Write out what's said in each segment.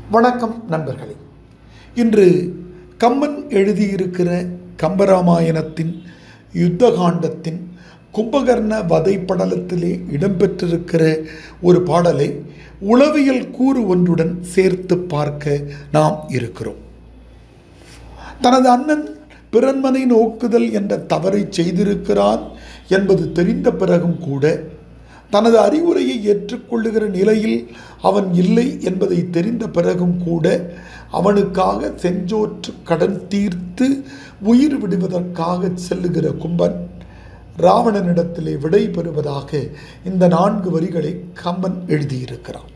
வணக்கம் நண்பர்களே இன்று கம்மன் எழுதியிருக்கிற கம்பராமாயணத்தின் யுத்தகாண்டத்தின் கும்பகர்ண வதை படலத்திலே இடம்பெற்றிருக்கிற ஒரு பாடலை உளவியல் கூறு ஒன்றுடன் சேர்த்து பார்க்க நாம் இருக்கிறோம் தனது அண்ணன் பிறன்மனை நோக்குதல் என்ற தவறை செய்திருக்கிறான் என்பது தெரிந்த பிறகும் கூட தனது அறிவுரையை ஏற்றுக்கொள்ளுகிற நிலையில் அவன் இல்லை என்பதை தெரிந்த பிறகும் கூட அவனுக்காக செஞ்சோற்று கடன் தீர்த்து உயிர் விடுவதற்காக செல்லுகிற கும்பன் ராவணனிடத்திலே விடை பெறுவதாக இந்த நான்கு வரிகளை கம்பன் எழுதியிருக்கிறான்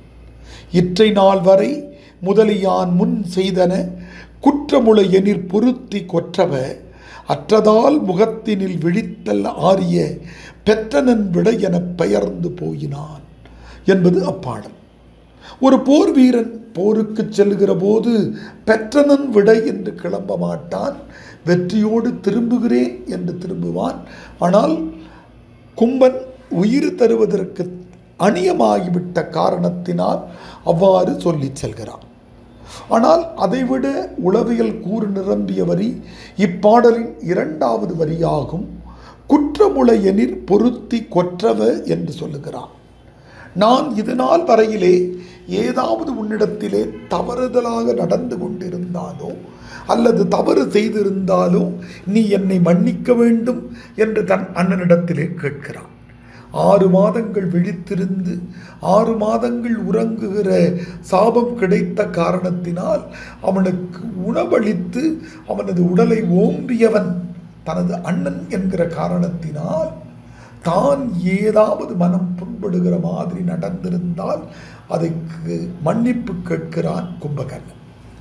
இற்றை நாள் வரை முதலியான் முன் செய்தன குற்றமுளை எனிற் பொருத்தி கொற்றவ அற்றதால் முகத்தினில் விழித்தல் ஆரிய பெற்றனன் விட எனப் பெயர்ந்து போயினான் என்பது அப்பாடல் ஒரு போர் வீரன் போருக்கு செல்லுகிற போது பெற்றனன் விடை என்று கிளம்ப மாட்டான் வெற்றியோடு திரும்புகிறேன் என்று திரும்புவான் ஆனால் கும்பன் உயிர் தருவதற்கு அநியமாகிவிட்ட காரணத்தினால் அவ்வாறு சொல்லிச் செல்கிறான் ஆனால் அதைவிட உளவியல் கூறு நிரம்பிய வரி இப்பாடலின் இரண்டாவது வரியாகும் குற்றமுளை எனிற் பொருத்தி கொற்றவ என்று சொல்லுகிறான் நான் இதனால் வரையிலே ஏதாவது உன்னிடத்திலே தவறுதலாக நடந்து கொண்டிருந்தாலோ அல்லது தவறு செய்திருந்தாலோ நீ என்னை மன்னிக்க வேண்டும் என்று தன் அண்ணனிடத்திலே கேட்கிறான் ஆறு மாதங்கள் விழித்திருந்து ஆறு மாதங்கள் உறங்குகிற சாபம் கிடைத்த காரணத்தினால் அவனுக்கு உணவளித்து அவனது உடலை ஓம்பியவன் தனது அண்ணன் என்கிற காரணத்தினால் தான் ஏதாவது மனம் புண்படுகிற மாதிரி நடந்திருந்தால் அதுக்கு மன்னிப்பு கேட்கிறான் கும்பகர்ணன்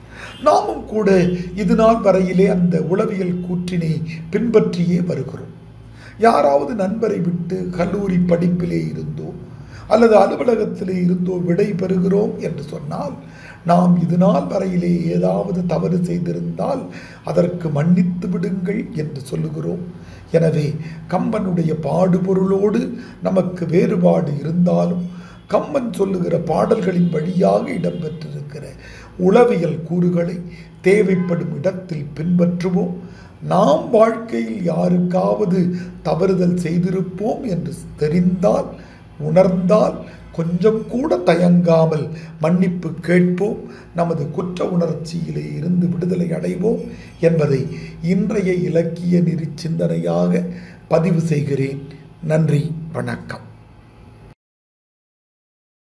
நாமும் கூட இது நாள் வரையிலே அந்த உளவியல் கூற்றினை பின்பற்றியே வருகிறோம் யாராவது நண்பரை விட்டு கல்லூரி படிப்பிலே இருந்தோ அல்லது அலுவலகத்திலே இருந்தோ விடை பெறுகிறோம் என்று சொன்னால் நாம் இது நாள் வரையிலே ஏதாவது தவறு செய்திருந்தால் அதற்கு மன்னித்து விடுங்கள் என்று சொல்லுகிறோம் எனவே கம்பனுடைய பாடுபொருளோடு நமக்கு வேறுபாடு இருந்தாலும் கம்பன் சொல்லுகிற பாடல்களின் வழியாக இடம்பெற்றிருக்கிற உளவியல் கூறுகளை தேவைப்படும் இடத்தில் பின்பற்றுவோம் நாம் வாழ்க்கையில் யாருக்காவது தவறுதல் செய்திருப்போம் என்று தெரிந்தால் உணர்ந்தால் கொஞ்சம் கூட தயங்காமல் மன்னிப்பு கேட்போம் நமது குற்ற உணர்ச்சியிலே இருந்து விடுதலை அடைவோம் என்பதை இன்றைய இலக்கிய நெறி சிந்தனையாக பதிவு செய்கிறேன் நன்றி வணக்கம்